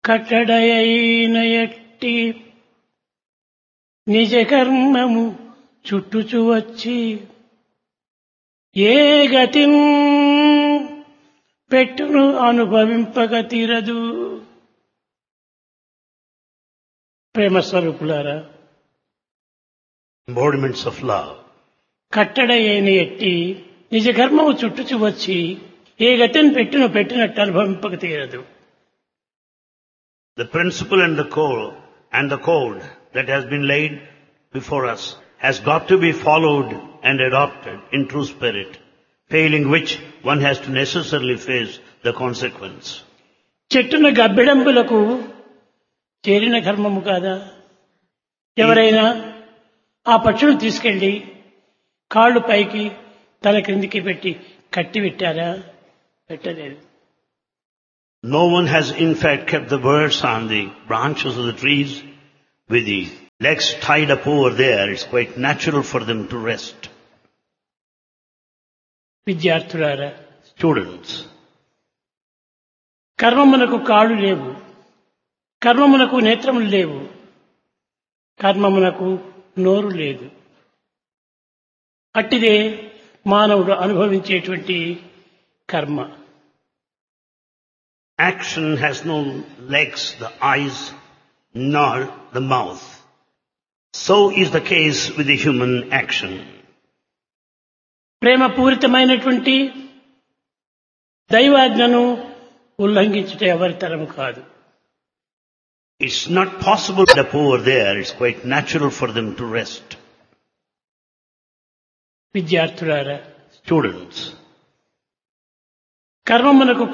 కట్టడయైన ఎట్టి నిజ కర్మము చుట్టుచు వచ్చి ఏ గతి పెట్టును అనుభవింపక తీరదు ప్రేమ స్వరూపులారా embodiments of love. కట్టడైన ఎట్టి నిజ కర్మము చుట్టుచు వచ్చి ఏ గతిని పెట్టును పెట్టినట్టు అనుభవింపక తీరదు The principle and the code and the code that has been laid before us has got to be followed and adopted in true spirit, failing which one has to necessarily face the consequence. చెట్టున గబ్బిడంబులకు చేరిన కర్మము కాదా ఎవరైనా ఆ పక్షులు తీసుకెళ్లి కాళ్ళు పైకి తల క్రిందికి పెట్టి కట్టి పెట్టారా పెట్టలేదు No one has in fact kept the birds on the branches of the trees with the legs tied up over there. It's quite natural for them to rest. విద్యార్థులారా Students, కర్మమునకు కాళ్ళు లేవు కర్మమునకు నేత్రములు లేవు కర్మమునకు నోరు లేదు అట్టిదే మానవుడు అనుభవించేటువంటి కర్మ action has no legs, the eyes, nor the mouth. So is the case with the human action. ప్రేమపూరితమైనటువంటి దైవాజ్ఞను ఉల్లంఘించుట ఎవరి తరం కాదు It's not possible to up over there. It's quite natural for them to rest. విద్యార్థులారా Students, కర్మమునకు